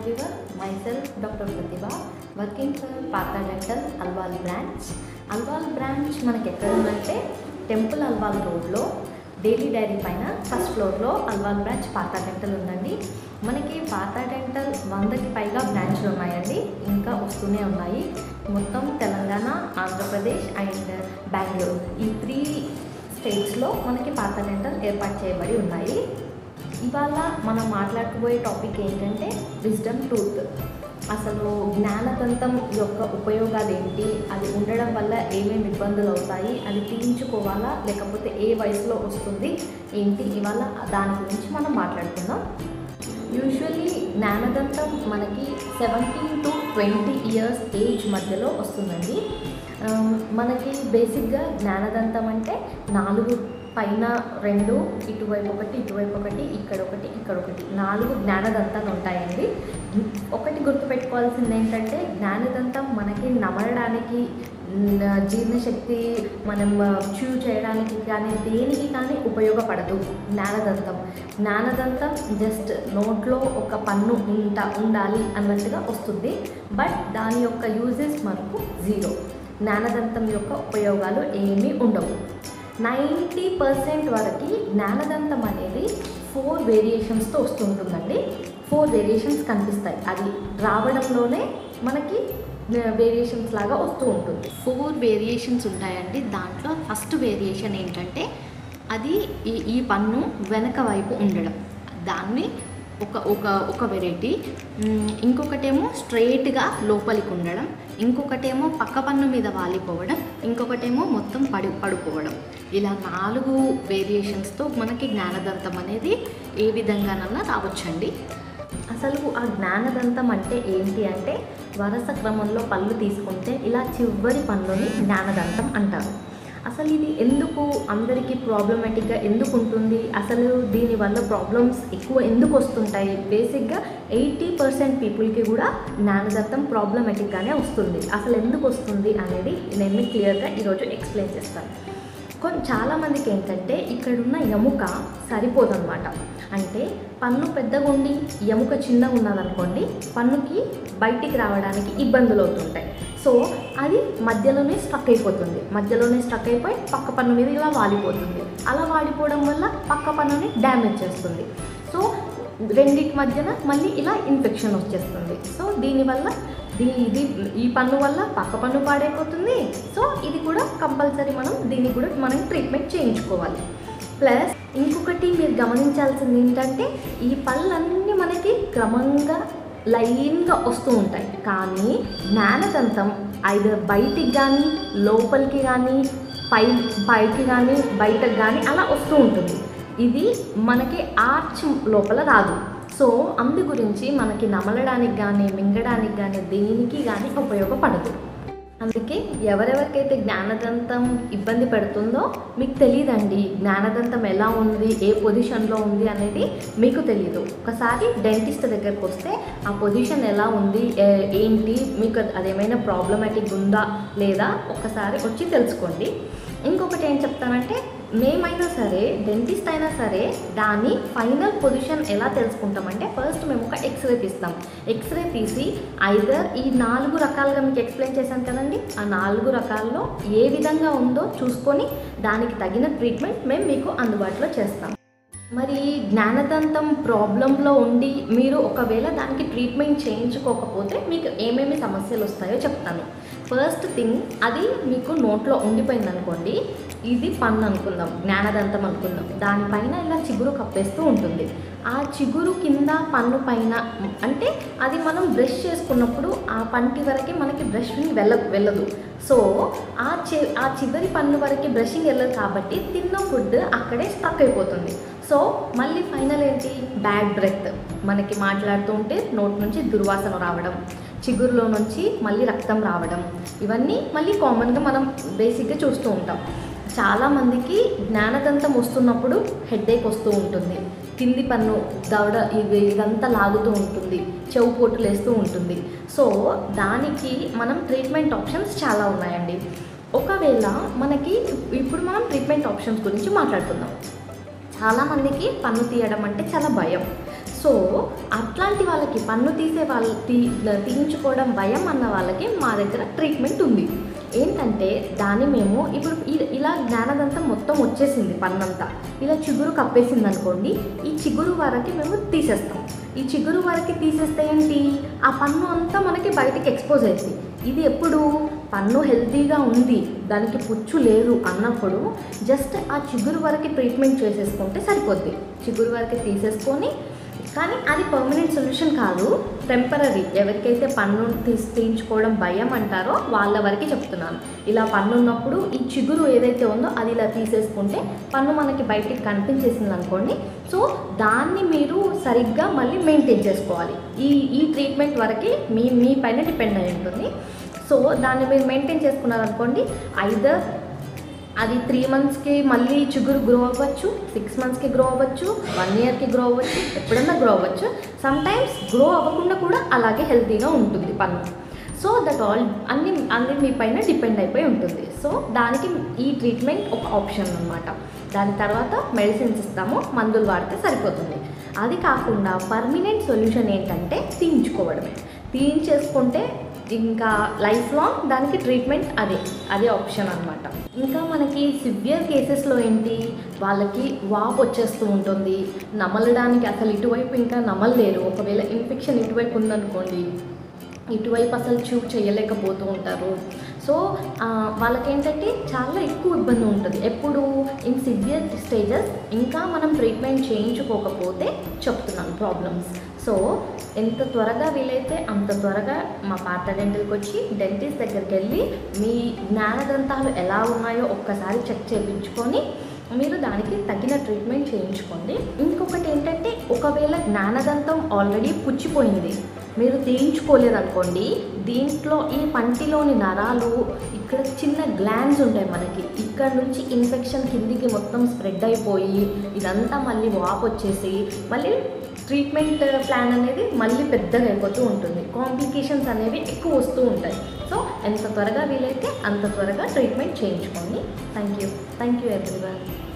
everyone. Myself, Dr. Pratibha, working for Pata Dental, Alwal branch Alwal branch మనకి ఎక్కడ ఉందంటే temple Alwal రోడ్లో డైలీ డైరీ పైన ఫస్ట్ ఫ్లోర్లో అల్వాల్ బ్రాంచ్ పాతా డెంటల్ ఉందండి మనకి పాతా డెంటల్ వందకి పైగా బ్రాంచ్లు ఉన్నాయండి ఇంకా వస్తూనే ఉన్నాయి మొత్తం తెలంగాణ ఆంధ్రప్రదేశ్ అండ్ బెంగళూరు ఈ త్రీ స్టేట్స్లో మనకి పాతా డెంటల్ ఏర్పాటు చేయబడి ఉన్నాయి ఇవాళ మనం మాట్లాడుకోబోయే టాపిక్ ఏంటంటే విజ్డమ్ టూత్ అసలు జ్ఞానదంతం యొక్క ఉపయోగాలు ఏంటి అది ఉండడం వల్ల ఏమేమి ఇబ్బందులు అవుతాయి అది తీయించుకోవాలా లేకపోతే ఏ వయసులో వస్తుంది ఏంటి ఇవాళ దాని గురించి మనం మాట్లాడుకుందాం యూజువల్లీ జ్ఞానదంతం మనకి seventeen to twenty years age మధ్యలో వస్తుందండి ఆ, మనకి బేసిక్గా జ్ఞానదంతం అంటే నాలుగు పైన రెండు ఇటువైపు ఒకటి ఇటువైపు ఒకటి ఇక్కడ ఒకటి ఇక్కడ ఒకటి నాలుగు జ్ఞానదంతాలు ఉంటాయండి ఒకటి గుర్తుపెట్టుకోవాల్సింది ఏంటంటే జ్ఞానదంతం మనకి నమలడానికి న- జీర్ణశక్తి మనం చూ చేయడానికి కానీ దేనికి కానీ ఉపయోగపడదు జ్ఞానదంతం జ్ఞానదంతం జస్ట్ నోట్లో ఒక పన్ను ఉంట ఉండాలి అన్నట్టుగా వస్తుంది బట్ దాని యొక్క యూజెస్ మనకు జీరో జ్ఞానదంతం యొక్క ఉపయోగాలు ఏమీ ఉండవు నైంటీ పర్సెంట్ వరకు జ్ఞానదంతం అనేది ఫోర్ వేరియేషన్స్తో వస్తుంటుందండి ఫోర్ వేరియేషన్స్ కనిపిస్తాయి అది రావడంలోనే మనకి వేరియేషన్స్ లాగా వస్తూ ఉంటుంది ఫోర్ వేరియేషన్స్ ఉంటాయండి దాంట్లో ఫస్ట్ వేరియేషన్ ఏంటంటే అది ఈ ఈ పన్ను వెనక వైపు ఉండడం దాన్ని ఒక ఒక ఒక వెరైటీ ఇంకొకటేమో స్ట్రైట్గా లోపలికి ఉండడం ఇంకొకటేమో పక్క పన్ను మీద వాలిపోవడం ఇంకొకటేమో మొత్తం పడి పడిపోవడం ఇలా నాలుగు వేరియేషన్స్తో మనకి జ్ఞానదంతం అనేది ఏ విధంగానన్నా రావచ్చండి అసలు ఆ జ్ఞానదంతం అంటే ఏంటి అంటే వరుస క్రమంలో పళ్ళు తీసుకుంటే ఇలా చివరి పన్నుని జ్ఞానదంతం అంటారు అసలు ఇది ఎందుకు అందరికీ ప్రాబ్లమేటిక్గా ఎందుకు ఉంటుంది అసలు దీనివల్ల ప్రాబ్లమ్స్ ఎక్కువ ఎందుకు వస్తుంటాయి బేసిక్గా ఎయిటీ పర్సెంట్ పీపుల్కి కూడా జ్ఞానదత్తం ప్రాబ్లమేటిక్గానే వస్తుంది అసలు ఎందుకు వస్తుంది అనేది నేను మీకు క్లియర్గా ఈరోజు ఎక్స్ప్లెయిన్ చేస్తాను కొన్ని చాలామందికి ఏంటంటే ఇక్కడున్న ఎముక సరిపోదన్నమాట అంటే పన్ను పెద్దగా ఉండి ఎముక చిన్నగా ఉన్నదనుకోండి పన్నుకి బయటికి రావడానికి ఇబ్బందులు అవుతుంటాయి సో అది మధ్యలోనే స్ట్రక్ అయిపోతుంది మధ్యలోనే స్ట్రక్ అయిపోయి పక్క పన్ను మీద ఇలా వాలిపోతుంది అలా వాలిపోవడం వల్ల పక్క పన్నుని డ్యామేజ్ చేస్తుంది సో రెండింటి మధ్యన మళ్ళీ ఇలా ఇన్ఫెక్షన్ వచ్చేస్తుంది సో దీనివల్ల దీ ఇది ఈ పన్ను వల్ల పక్క పన్ను పాడైపోతుంది సో ఇది కూడా కంపల్సరీ మనం దీనికి కూడా మనం ట్రీట్మెంట్ చేయించుకోవాలి ప్లస్ ఇంకొకటి మీరు గమనించాల్సింది ఏంటంటే ఈ పళ్ళన్నీ మనకి క్రమంగా లైన్గా వస్తూ ఉంటాయి కానీ జ్ఞానదంతం ఐదర్ బయటికి కానీ లోపలికి కానీ పై పైకి కానీ బయటకు కానీ అలా వస్తూ ఉంటుంది ఇది మనకి ఆర్చ్ లోపల రాదు సో అందు గురించి మనకి నమలడానికి కానీ మింగడానికి కానీ దేనికి కానీ ఉపయోగపడదు అందుకే ఎవరెవరికైతే జ్ఞానదంతం ఇబ్బంది పెడుతుందో మీకు తెలియదండి జ్ఞానదంతం ఎలా ఉంది ఏ పొజిషన్లో ఉంది అనేది మీకు తెలియదు ఒకసారి డెంటిస్ట్ దగ్గరకు వస్తే ఆ పొజిషన్ ఎలా ఉంది ఏ- ఏంటి మీకు అది- అదేమైనా ప్రాబ్లమాటిక్ ఉందా లేదా ఒకసారి వచ్చి తెలుసుకోండి ఇంకొకటి ఏం చెప్తానంటే మేమైనా సరే డెంటిస్ట్ అయినా సరే దాని ఫైనల్ పొజిషన్ ఎలా తెలుసుకుంటామంటే ఫస్ట్ మేము ఒక ఎక్స్రే తీస్తాం ఎక్స్రే తీసి ఐదర్ ఈ నాలుగు రకాలుగా మీకు ఎక్స్ప్లెయిన్ చేశాను కదండి ఆ నాలుగు రకాల్లో ఏ విధంగా ఉందో చూసుకొని దానికి తగిన ట్రీట్మెంట్ మేము మీకు అందుబాటులో చేస్తాం మరి జ్ఞానదంతం ప్రాబ్లంలో ఉండి మీరు ఒకవేళ దానికి ట్రీట్మెంట్ చేయించుకోకపోతే మీకు ఏమేమి సమస్యలు వస్తాయో చెప్తాను ఫస్ట్ థింగ్ అది మీకు నోట్లో ఉండిపోయింది అనుకోండి ఇది పన్ను అనుకుందాం జ్ఞానదంతం అనుకుందాం దానిపైన ఇలా చిగురు కప్పేస్తూ ఉంటుంది ఆ చిగురు కింద పన్ను పైన అంటే అది మనం బ్రష్ చేసుకున్నప్పుడు ఆ పంటి వరకే మనకి బ్రష్ వెళ్ళ వెళ్ళదు సో ఆ చి ఆ చివరి పన్ను వరకు బ్రషింగ్ వెళ్ళదు కాబట్టి తిన్న ఫుడ్ అక్కడే స్టక్ అయిపోతుంది సో మళ్ళీ ఫైనల్ ఏంటి బ్యాడ్ బ్రెత్ మనకి మాట్లాడుతూ ఉంటే నోట్ నుంచి దుర్వాసన రావడం చిగురులో నుంచి మళ్ళీ రక్తం రావడం ఇవన్నీ మళ్ళీ కామన్గా మనం బేసిక్గా చూస్తూ ఉంటాం చాలామందికి జ్ఞానదంతం వస్తున్నప్పుడు హెడ్ఏక్ వస్తూ ఉంటుంది కింది పన్ను దవడ ఇది ఇదంతా లాగుతూ ఉంటుంది చెవు పోటులు వేస్తూ ఉంటుంది సో దానికి మనం ట్రీట్మెంట్ ఆప్షన్స్ చాలా ఉన్నాయండి ఒకవేళ మనకి ఇప్పుడు మనం ట్రీట్మెంట్ ఆప్షన్స్ గురించి మాట్లాడుకుందాం చాలామందికి పన్ను తీయడం అంటే చాలా భయం సో సో అట్లాంటి వాళ్ళకి పన్ను తీసే వాళ్ళ తీ తీయించుకోవడం భయం అన్న వాళ్ళకి మా దగ్గర ట్రీట్మెంట్ ఉంది ఏంటంటే దాన్ని మేము ఇప్పుడు ఇ- ఇలా జ్ఞానదంతం మొత్తం వచ్చేసింది పన్నంతా ఇలా చిగురు కప్పేసింది అనుకోండి ఈ చిగురు వరకు మేము తీసేస్తాం ఈ చిగురు వరకు తీసేస్తే ఏంటి ఆ పన్ను అంతా మనకి బయటికి ఎక్స్పోజ్ అవుతుంది ఇది ఎప్పుడు పన్ను హెల్తీగా ఉంది దానికి పుచ్చు లేదు అన్నప్పుడు జస్ట్ ఆ చిగురు వరకు ట్రీట్మెంట్ చేసేసుకుంటే సరిపోద్ది చిగురు వరకు తీసేసుకొని కానీ అది పర్మనెంట్ సొల్యూషన్ కాదు టెంపరీ ఎవరికైతే పన్ను తీసి తీయించుకోవడం భయం అంటారో వాళ్ళ వరకు చెప్తున్నాను ఇలా పన్ను ఉన్నప్పుడు ఈ చిగురు ఏదైతే ఉందో అది ఇలా తీసేసుకుంటే పన్ను మనకి బయటికి కనిపించేసింది అనుకోండి సో దాన్ని మీరు సరిగ్గా మళ్ళీ మెయింటైన్ చేసుకోవాలి ఈ ఈ ట్రీట్మెంట్ వరకు మీ మీ పైన డిపెండ్ అయి ఉంటుంది సో దాన్ని మీరు మెయింటైన్ చేసుకున్నారనుకోండి ఐదర్ అది త్రీ మంత్స్కి మళ్ళీ చిగురు గ్రో అవ్వచ్చు సిక్స్ మంత్స్కి గ్రో అవ్వచ్చు వన్ ఇయర్కి గ్రో అవ్వచ్చు ఎప్పుడన్నా గ్రో అవ్వచ్చు సమ్ టైమ్స్ గ్రో అవ్వకుండా కూడా అలాగే హెల్తీగా ఉంటుంది పన్ను సో దట్ ఆల్ అన్ని అన్ని మీ పైన డిపెండ్ అయిపోయి ఉంటుంది సో దానికి ఈ ట్రీట్మెంట్ ఒక ఆప్షన్ అనమాట దాని తర్వాత మెడిసిన్స్ ఇస్తాము మందులు వాడితే సరిపోతుంది అది కాకుండా పర్మనెంట్ సొల్యూషన్ ఏంటంటే తీయించుకోవడమే తీయించేసుకుంటే ఇంకా లైఫ్ లాంగ్ దానికి ట్రీట్మెంట్ అదే అదే ఆప్షన్ అనమాట ఇంకా మనకి సివియర్ కేసెస్లో ఏంటి వాళ్ళకి వాపు వచ్చేస్తూ ఉంటుంది నమలడానికి అసలు ఇటువైపు ఇంకా నమలలేరు ఒకవేళ ఇన్ఫెక్షన్ ఇటువైపు ఉందనుకోండి ఇటువైపు అసలు చూ చేయలేకపోతూ ఉంటారు సో ఆ, వాళ్ళకేంటంటే చాలా ఎక్కువ ఇబ్బంది ఉంటుంది ఎప్పుడు ఇన్ సివియర్ స్టేజెస్ ఇంకా మనం ట్రీట్మెంట్ చేయించుకోకపోతే చెప్తున్నాను ప్రాబ్లమ్స్ సో ఎంత త్వరగా వీలైతే అంత త్వరగా మా పాత డెంటల్కి వచ్చి డెంటిస్ట్ దగ్గరికి వెళ్ళి మీ జ్ఞానదంతాలు ఎలా ఉన్నాయో ఒక్కసారి చెక్ చేయించుకొని మీరు దానికి తగిన ట్రీట్మెంట్ చేయించుకోండి ఇంకొకటి ఏంటంటే ఒకవేళ జ్ఞానదంతం ఆల్రెడీ పుచ్చిపోయింది మీరు తీయించుకోలేదనుకోండి దీంట్లో ఈ పంటిలోని నరాలు ఇక్కడ చిన్న గ్లాండ్స్ ఉంటాయి మనకి ఇక్కడ నుంచి ఇన్ఫెక్షన్ కిందికి మొత్తం స్ప్రెడ్ అయిపోయి ఇదంతా మళ్ళీ వాప్ వచ్చేసి మళ్ళీ ట్రీట్మెంట్ ప్లాన్ అనేది మళ్ళీ పెద్దగా అయిపోతూ ఉంటుంది కాంప్లికేషన్స్ అనేవి ఎక్కువ వస్తూ ఉంటాయి సో ఎంత త్వరగా వీలైతే అంత త్వరగా ట్రీట్మెంట్ చేయించుకోండి thank you thank you everyone